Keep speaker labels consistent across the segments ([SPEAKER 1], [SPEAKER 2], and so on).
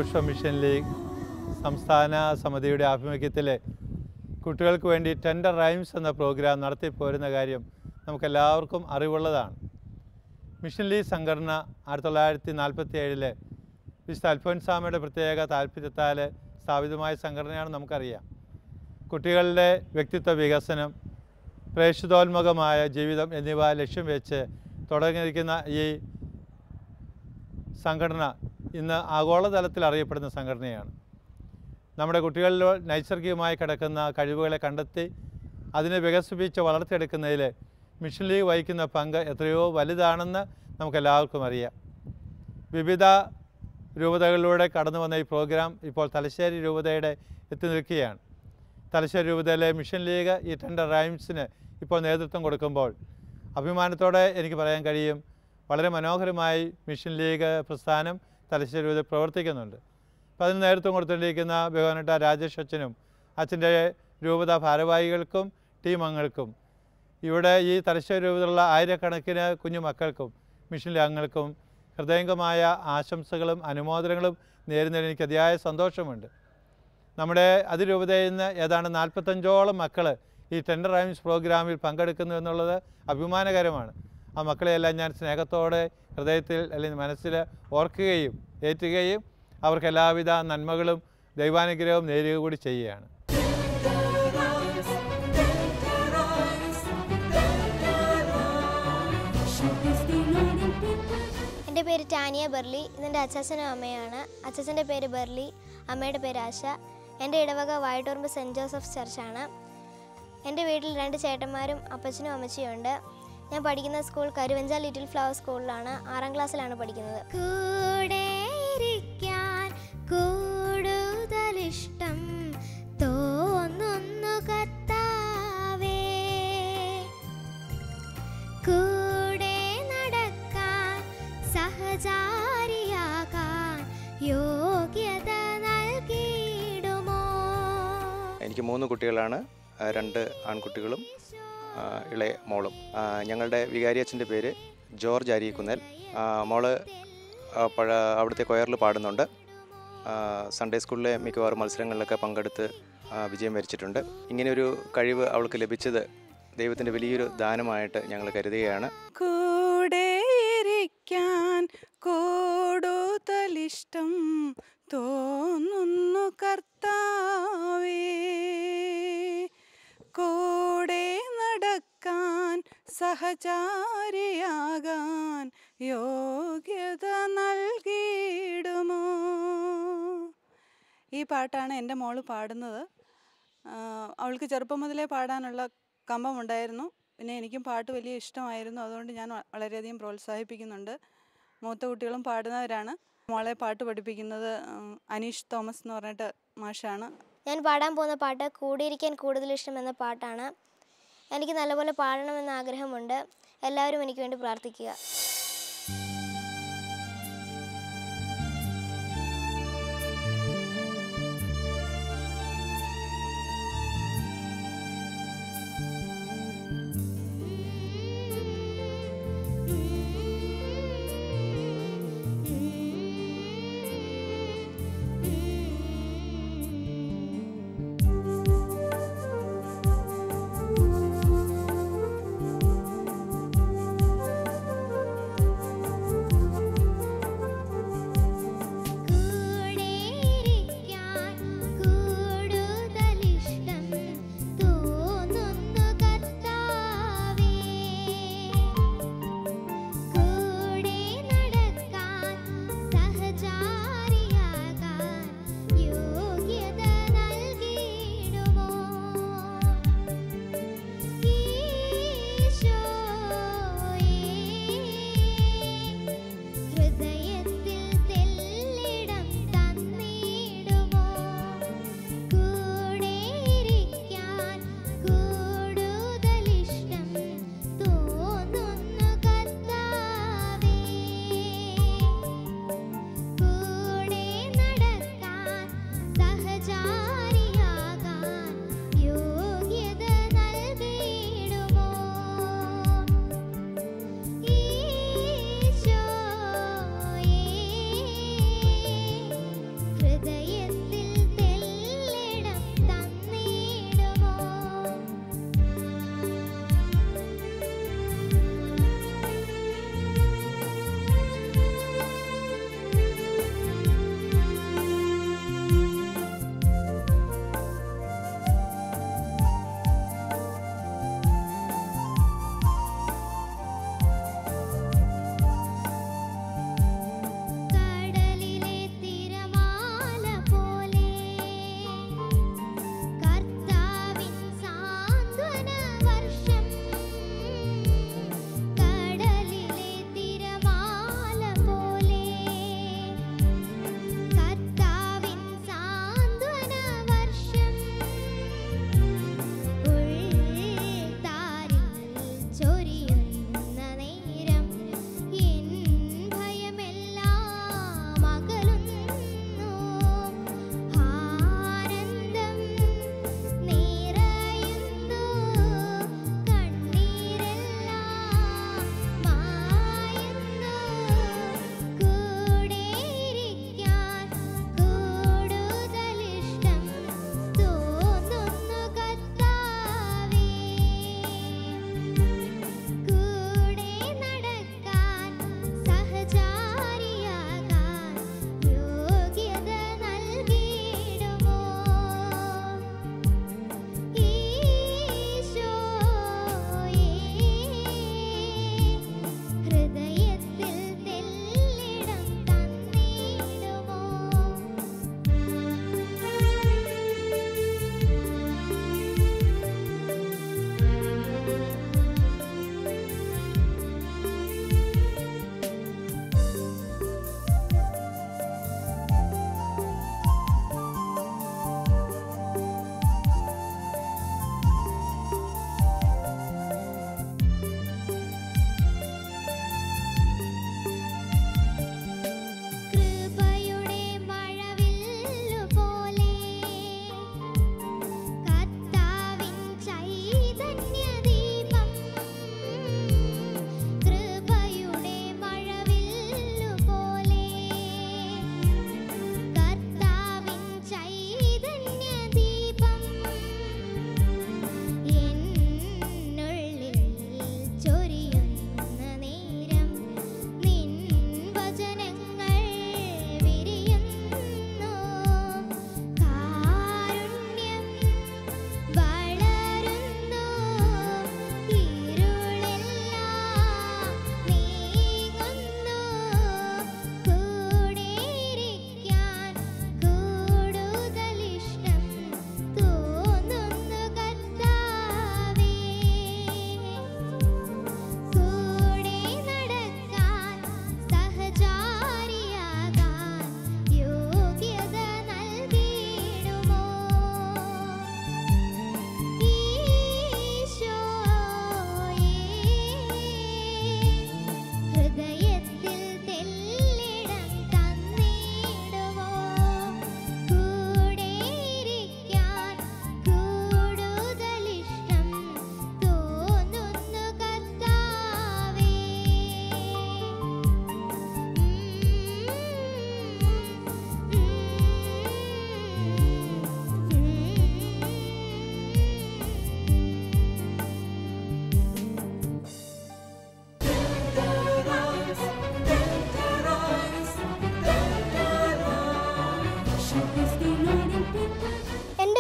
[SPEAKER 1] വിശ്വ mission league സംസ്ഥാന സമിതിയുടെ ആഭിമുഖ്യത്തിൽ കുട്ടികൾക്ക് വേണ്ടി ടെൻഡർ റൈംസ് എന്ന പ്രോഗ്രാം നടത്തിപ്പോരുന്ന കാര്യം നമുക്കെല്ലാവർക്കും അറിവുള്ളതാണ് മിഷൻ ലീഗ് സംഘടന ആയിരത്തി തൊള്ളായിരത്തി നാൽപ്പത്തി ഏഴില് വിശുദ്ധ അൽഫോൻസാമയുടെ പ്രത്യേക താല്പര്യത്താൽ സ്ഥാപിതമായ സംഘടനയാണ് നമുക്കറിയാം കുട്ടികളുടെ വ്യക്തിത്വ വികസനം പ്രേക്ഷിതോന്മുഖമായ ജീവിതം എന്നിവ ലക്ഷ്യം വെച്ച് തുടങ്ങിയിരിക്കുന്ന ഈ സംഘടന ഇന്ന് ആഗോളതലത്തിൽ അറിയപ്പെടുന്ന സംഘടനയാണ് നമ്മുടെ കുട്ടികളിൽ നൈസർഗികമായി കിടക്കുന്ന കഴിവുകളെ കണ്ടെത്തി അതിനെ വികസിപ്പിച്ച് വളർത്തിയെടുക്കുന്നതിൽ മിഷൻ ലീഗ് വഹിക്കുന്ന പങ്ക് എത്രയോ വലുതാണെന്ന് നമുക്കെല്ലാവർക്കും അറിയാം വിവിധ രൂപതകളിലൂടെ കടന്നു വന്ന ഈ പ്രോഗ്രാം ഇപ്പോൾ തലശ്ശേരി രൂപതയുടെ എത്തി നിൽക്കുകയാണ് തലശ്ശേരി രൂപതയിലെ മിഷൻ ലീഗ് ഈ ടെൻഡർ റൈംസിന് ഇപ്പോൾ നേതൃത്വം കൊടുക്കുമ്പോൾ അഭിമാനത്തോടെ എനിക്ക് പറയാൻ കഴിയും വളരെ മനോഹരമായി മിഷൻ ലീഗ് പ്രസ്ഥാനം തലശ്ശേരി രൂപത പ്രവർത്തിക്കുന്നുണ്ട് അപ്പോൾ അതിന് നേതൃത്വം കൊടുത്തുകൊണ്ടിരിക്കുന്ന ബഹുമാനട്ട രാജേഷ് അച്ഛനും അച്ഛൻ്റെ രൂപത ഭാരവാഹികൾക്കും ടീം അംഗങ്ങൾക്കും ഇവിടെ ഈ തലശ്ശേരി രൂപതയിലുള്ള ആയിരക്കണക്കിന് കുഞ്ഞു മക്കൾക്കും മിഷൻ ലീഗ് അംഗങ്ങൾക്കും ഹൃദയംഗമായ ആശംസകളും അനുമോദനങ്ങളും നേരുന്നതിൽ എനിക്ക് അതിയായ സന്തോഷമുണ്ട് നമ്മുടെ അതിരൂപതയിൽ നിന്ന് ഏതാണ്ട് നാൽപ്പത്തഞ്ചോളം മക്കൾ ഈ ടെൻഡർ റൈംസ് പ്രോഗ്രാമിൽ പങ്കെടുക്കുന്നു എന്നുള്ളത് അഭിമാനകരമാണ് ആ മക്കളെയെല്ലാം ഞാൻ സ്നേഹത്തോടെ ഹൃദയത്തിൽ അല്ലെങ്കിൽ മനസ്സിൽ ഓർക്കുകയും ഏറ്റുകയും അവർക്ക് എല്ലാവിധ നന്മകളും ദൈവാനുഗ്രഹവും നേരുക കൂടി ചെയ്യുകയാണ്
[SPEAKER 2] എൻ്റെ പേര് ടാനിയ ബെർലി ഇതെൻ്റെ അച്ചാച്ചനും അമ്മയാണ് അച്ചാച്ചൻ്റെ പേര് ബെർലി അമ്മയുടെ പേര് ആശ എൻ്റെ ഇടവക വായട്ടൂർമ്പ് സെൻറ്റ് ജോസഫ്സ് ചർച്ചാണ് എൻ്റെ വീട്ടിൽ രണ്ട് ചേട്ടന്മാരും അപ്പച്ചനും അമ്മച്ചിയും ഉണ്ട് ഞാൻ പഠിക്കുന്ന സ്കൂൾ കരുവഞ്ചാൽ ലിറ്റിൽ ഫ്ലവർ സ്കൂളിലാണ് ആറാം ക്ലാസ്സിലാണ് പഠിക്കുന്നത് കൂടെ ഇരിക്കാൻ കൂടുതലിഷ്ടം തോന്നുന്നു കർത്താവേ കൂടെ നടക്കാൻ സഹചാരിയാകാൻ യോഗ്യത നൽകിയിടുമോ
[SPEAKER 3] എനിക്ക് മൂന്ന് കുട്ടികളാണ് ആ, രണ്ട് ആൺകുട്ടികളും ആ, ഇളയ മോളും ആ, ഞങ്ങളുടെ വികാരിയച്ഛൻ്റെ പേര് ജോർജ് അരീക്കുന്നൽ ആ, മോള് ആ, പഴ അവിടുത്തെ കൊയറിൽ പാടുന്നുണ്ട് ആ, സൺഡേ സ്കൂളിലെ മിക്കവാറും മത്സരങ്ങളിലൊക്കെ പങ്കെടുത്ത് ആ, വിജയം വരിച്ചിട്ടുണ്ട് ഇങ്ങനെയൊരു കഴിവ് അവൾക്ക് ലഭിച്ചത് ദൈവത്തിൻ്റെ വലിയൊരു ദാനമായിട്ട് ഞങ്ങൾ കരുതുകയാണ്
[SPEAKER 4] കൂടെയിരിക്കാൻ കൂടുതലിഷ്ടം തോന്നുന്നു കർത്താവേ കൂടെ നടക്കാൻ സഹചാരിയാകാൻ യോഗ്യത നൽകിയിടുമോ ഈ പാട്ടാണ് എൻ്റെ മോള് പാടുന്നത് ആ, അവൾക്ക് ചെറുപ്പം മുതലേ പാടാനുള്ള കമ്പമുണ്ടായിരുന്നു പിന്നെ എനിക്കും പാട്ട് വലിയ ഇഷ്ടമായിരുന്നു അതുകൊണ്ട് ഞാൻ വ- വളരെയധികം പ്രോത്സാഹിപ്പിക്കുന്നുണ്ട് മൂത്ത കുട്ടികളും പാടുന്നവരാണ് മോളെ പാട്ട് പഠിപ്പിക്കുന്നത് ഉം, അനീഷ് തോമസ് എന്ന് പറഞ്ഞിട്ട് മാഷാണ്
[SPEAKER 2] ഞാൻ പാടാൻ പോകുന്ന പാട്ട് കൂടിയിരിക്കാൻ കൂടുതൽ ഇഷ്ടം എന്ന പാട്ടാണ് എനിക്ക് നല്ലപോലെ പാടണമെന്ന് ആഗ്രഹമുണ്ട് എല്ലാവരും എനിക്ക് വേണ്ടി പ്രാർത്ഥിക്കുക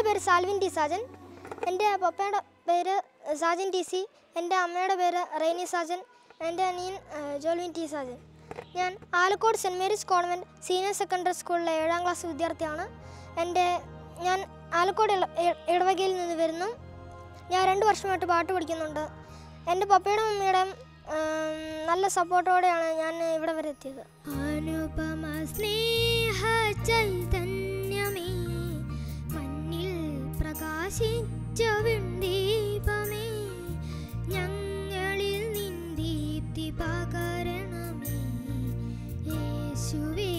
[SPEAKER 2] പേര് സാൽവിൻ ടി സാജൻ എൻ്റെ പപ്പയുടെ പേര് സാജൻ ടി സി എൻ്റെ അമ്മയുടെ പേര് റെയ്നി സാജൻ എൻ്റെ അനിയൻ ആ, ജോൽവിൻ ടി സാജൻ ഞാൻ Alakode Saint Mary's convent senior secondary സ്കൂളിലെ ഏഴാം ക്ലാസ് വിദ്യാർത്ഥിയാണ് എൻ്റെ ഞാൻ ആലക്കോട് ഇള- ഇ- ഇടവകയിൽ നിന്ന് വരുന്നു ഞാൻ രണ്ട് വർഷമായിട്ട് പാട്ട് പഠിക്കുന്നുണ്ട് എൻ്റെ പപ്പയുടെ മമ്മിയുടെയും ആം, നല്ല സപ്പോർട്ടോടെയാണ് ഞാൻ ഇവിടെ വരെ എത്തിയത് അനുപമ സ്നേഹ ചൈതന്യമേ മണ്ണിൽ പ്രകാശിച്ച ദീപമേ ഞങ്ങളിൽ നിൻ ദീപ്തി പകരണമേ യേശുവേ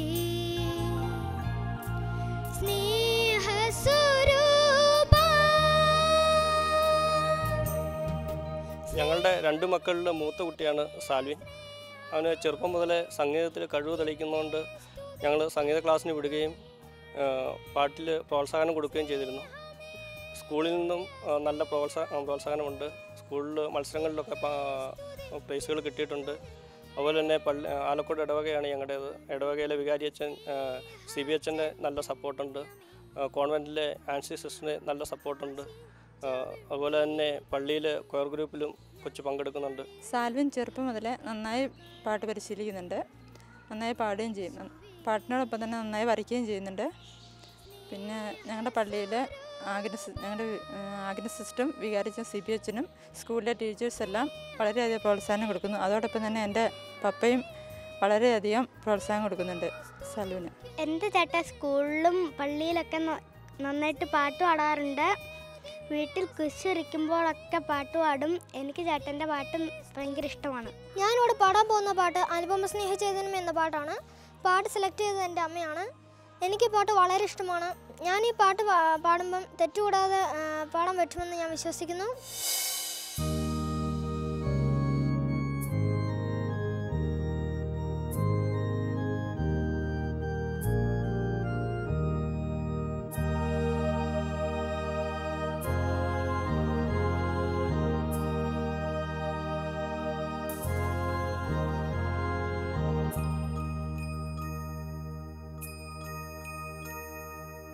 [SPEAKER 2] സ്നേഹസ്വരൂപ
[SPEAKER 5] ഞങ്ങളുടെ രണ്ട് മക്കളിലെ മൂത്ത കുട്ടിയാണ് സാൽവിൻ അവന് ചെറുപ്പം മുതലേ സംഗീതത്തിൽ കഴിവ് തെളിയിക്കുന്നതുകൊണ്ട് ഞങ്ങൾ സംഗീത ക്ലാസ്സിന് വിടുകയും ആ, പാട്ടിൽ പ്രോത്സാഹനം കൊടുക്കുകയും ചെയ്തിരുന്നു സ്കൂളിൽ നിന്നും ആ, നല്ല പ്രോത്സാ പ്രോത്സാഹനമുണ്ട് സ്കൂളിൽ മത്സരങ്ങളിലൊക്കെ പ- പ്രൈസുകൾ കിട്ടിയിട്ടുണ്ട് അതുപോലെ തന്നെ പള്ളി ആലക്കോട് ഇടവകയാണ് ഞങ്ങളുടേത് ഇടവകയിലെ വികാരി അച്ഛൻ സി ബി അച്ഛൻ്റെ നല്ല സപ്പോർട്ടുണ്ട് കോൺവെൻറ്റിലെ ആൻസി സിസ്റ്ററിന് നല്ല സപ്പോർട്ടുണ്ട് ആ, അതുപോലെ തന്നെ പള്ളിയിൽ കൊയർ ഗ്രൂപ്പിലും കൊച്ചു പങ്കെടുക്കുന്നുണ്ട്
[SPEAKER 6] സാൽവിൻ ചെറുപ്പം മുതലേ നന്നായി പാട്ട് പരിശീലിക്കുന്നുണ്ട് നന്നായി പാടുകയും ചെയ്യും ന- പാട്ടിനോടൊപ്പം തന്നെ നന്നായി വരയ്ക്കുകയും ചെയ്യുന്നുണ്ട് പിന്നെ ഞങ്ങളുടെ പള്ളിയിൽ ആഗ്നസ് ഞങ്ങളുടെ വി- ആ, ആഗ്നസ് സിസ്റ്റം വികാരിച്ച സി പി എച്ചിനും സ്കൂളിലെ ടീച്ചേഴ്സ് എല്ലാം വളരെയധികം പ്രോത്സാഹനം കൊടുക്കുന്നു അതോടൊപ്പം തന്നെ എൻ്റെ പപ്പയും വളരെയധികം പ്രോത്സാഹനം കൊടുക്കുന്നുണ്ട് സാൽവിന്
[SPEAKER 2] എൻ്റെ ചേട്ടൻ സ്കൂളിലും പള്ളിയിലൊക്കെ ന- നന്നായിട്ട് പാട്ട് പാടാറുണ്ട് വീട്ടിൽ കുശിരിക്കുമ്പോഴൊക്കെ പാട്ട് പാടും എനിക്ക് ചേട്ടൻ്റെ പാട്ടും ഭയങ്കര ഇഷ്ടമാണ് ഞാനിവിടെ പാടാൻ പോകുന്ന പാട്ട് അനുപമ സ്നേഹ ചൈതന്യം എന്ന പാട്ടാണ് പാട്ട് സെലക്ട് ചെയ്തത് എൻ്റെ അമ്മയാണ് എനിക്ക് ഈ പാട്ട് വളരെ ഇഷ്ടമാണ് ഞാൻ ഈ പാട്ട് പാ- പാടുമ്പം തെറ്റുകൂടാതെ ആ, പാടാൻ പറ്റുമെന്ന് ഞാൻ വിശ്വസിക്കുന്നു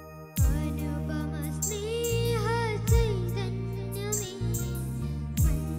[SPEAKER 2] അനുപമ സ്നേഹ ചൈതന്യമേ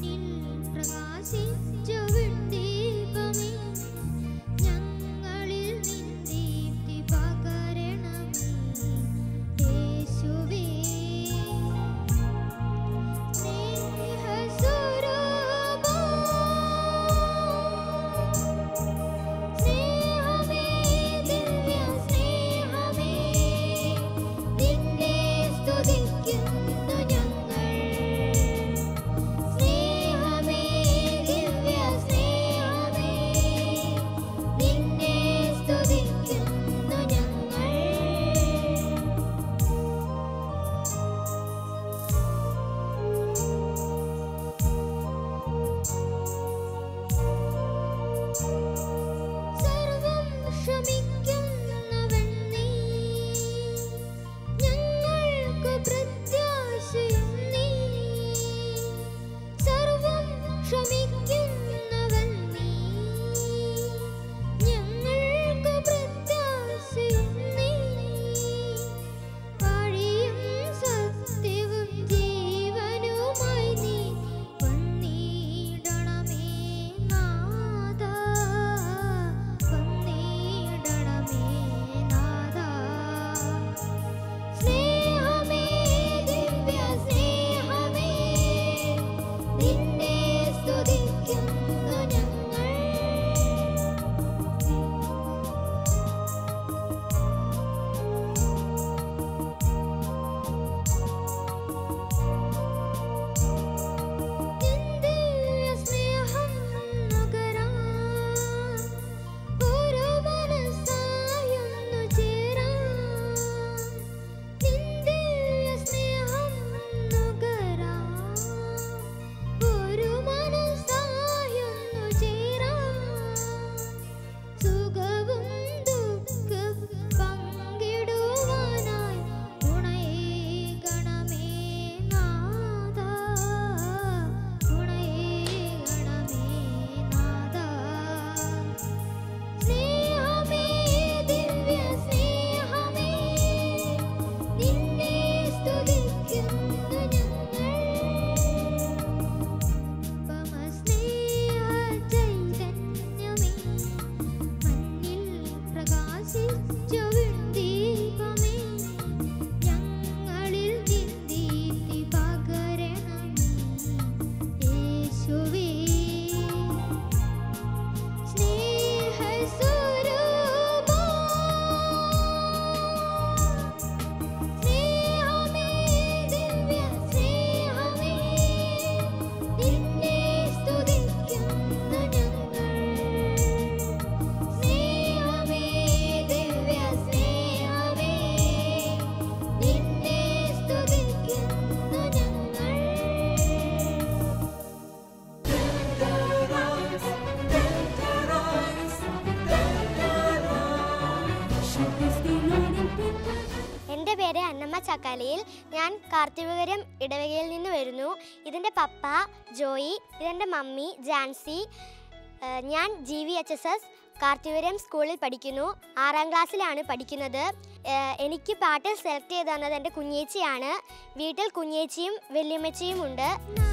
[SPEAKER 2] പാഠശാലയിൽ ഞാൻ കാർത്തികപുരം ഇടവകയിൽ നിന്ന് വരുന്നു ഇതിൻ്റെ പപ്പ ജോയി ഇതെൻ്റെ മമ്മി ജാൻസി ഏഹ് ഞാൻ G V H S S Karthipuram സ്കൂളിൽ പഠിക്കുന്നു ആറാം ക്ലാസ്സിലാണ് പഠിക്കുന്നത് ഏഹ് എനിക്ക് പാട്ട് സെലക്ട് ചെയ്ത് തന്നത് എൻ്റെ കുഞ്ഞേച്ചിയാണ് വീട്ടിൽ കുഞ്ഞേച്ചിയും വല്യമ്മച്ചിയും ഉണ്ട്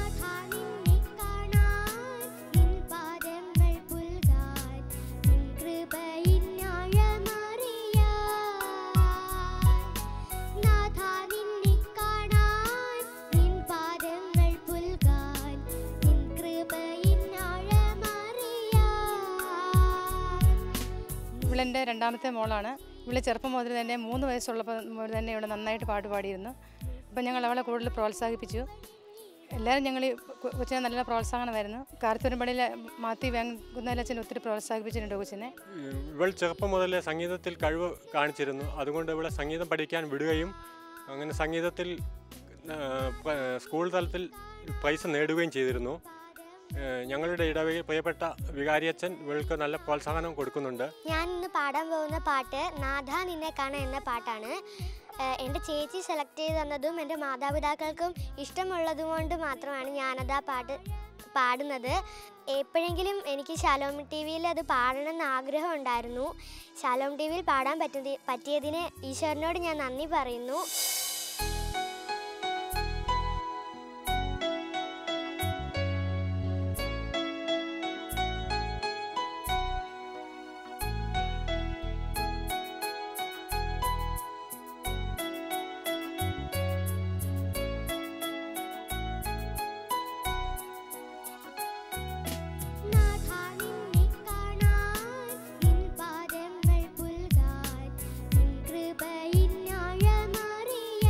[SPEAKER 7] ഇവളെൻ്റെ രണ്ടാമത്തെ മോളാണ് ഇവളെ ചെറുപ്പം മുതൽ തന്നെ മൂന്ന് വയസ്സുള്ളപ്പോൾ മുതൽ തന്നെ ഇവിടെ നന്നായിട്ട് പാട്ട് പാടിയിരുന്നു അപ്പം ഞങ്ങൾ അവളെ കൂടുതൽ പ്രോത്സാഹിപ്പിച്ചു എല്ലാവരും ഞങ്ങൾ ഈ കൊ- കൊച്ചിനെ നല്ല പ്രോത്സാഹനമായിരുന്നു കാർത്തൂരമ്പടിയിലെ മാത്യു വേങ്ങുന്നതിലച്ഛൻ ഒത്തിരി പ്രോത്സാഹിപ്പിച്ചിട്ടുണ്ട് കൊച്ചിനെ
[SPEAKER 8] ഇവൾ ചെറുപ്പം മുതലേ സംഗീതത്തിൽ കഴിവ് കാണിച്ചിരുന്നു അതുകൊണ്ട് ഇവളെ സംഗീതം പഠിക്കാൻ വിടുകയും അങ്ങനെ സംഗീതത്തിൽ ആ, പ- സ്കൂൾ തലത്തിൽ പ്രൈസ് നേടുകയും ചെയ്തിരുന്നു ഏ, ഞങ്ങളുടെ ഇടവകയിൽ പ്രിയപ്പെട്ട വികാരിയച്ഛൻ ഇവൾക്ക് നല്ല പ്രോത്സാഹനം കൊടുക്കുന്നുണ്ട്
[SPEAKER 2] ഞാൻ ഇന്ന് പാടാൻ പോകുന്ന പാട്ട് നാഥ നിന്നെ കാണാൻ എന്ന പാട്ടാണ് ഏഹ് എൻ്റെ ചേച്ചി സെലക്ട് ചെയ്ത് തന്നതും എൻ്റെ മാതാപിതാക്കൾക്കും ഇഷ്ടമുള്ളതും കൊണ്ട് മാത്രമാണ് ഞാനത് ആ പാട്ട് പാടുന്നത് എപ്പോഴെങ്കിലും എനിക്ക് ശാലോം ടി വിയിൽ അത് പാടണം എന്ന് ആഗ്രഹം ഉണ്ടായിരുന്നു ശാലോം ടി വിയിൽ പാടാൻ പറ്റിയത് പറ്റിയതിന് ഈശ്വരനോട് ഞാൻ നന്ദി പറയുന്നു നാഥാ നിന്നെ കാണാൻ നിൻ പാദങ്ങൾ പുൽകാൻ നിൻ കൃപയിൻ ആഴമറിയാൻ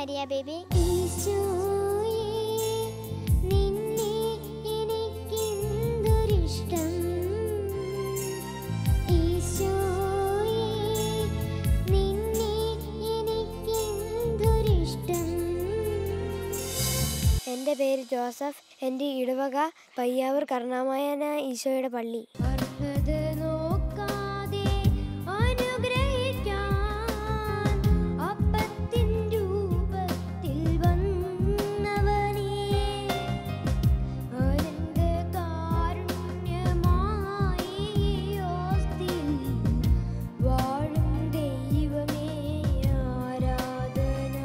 [SPEAKER 2] മരിയ ബേബി ഈശോയേ നിന്നെ എനിക്കെന്തൊരിഷ്ടം ഈശോയേ നിന്നെ എനിക്കെന്തൊരിഷ്ടം എൻ്റെ പേര് ജോസഫ് എൻ്റെ ഇടവക പയ്യാവൂർ കർണാമയന ഈശോയുടെ പള്ളി അർഹത നോക്കാതെ അനുഗ്രഹിക്കാൻ അപ്പത്തിൻ രൂപത്തിൽ വന്നവനേ അനന്ത കാരുണ്യമായി ഓസ്തിൽ വാഴും ദൈവമേ ആരാധന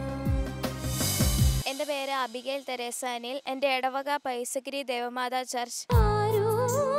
[SPEAKER 9] എൻ്റെ പേര് അബിഗേൽ തെരേസ അനിൽ എൻ്റെ ഇടവക പൈസഗിരി ദേവമാതാ ചർച്ച്
[SPEAKER 2] ആരോ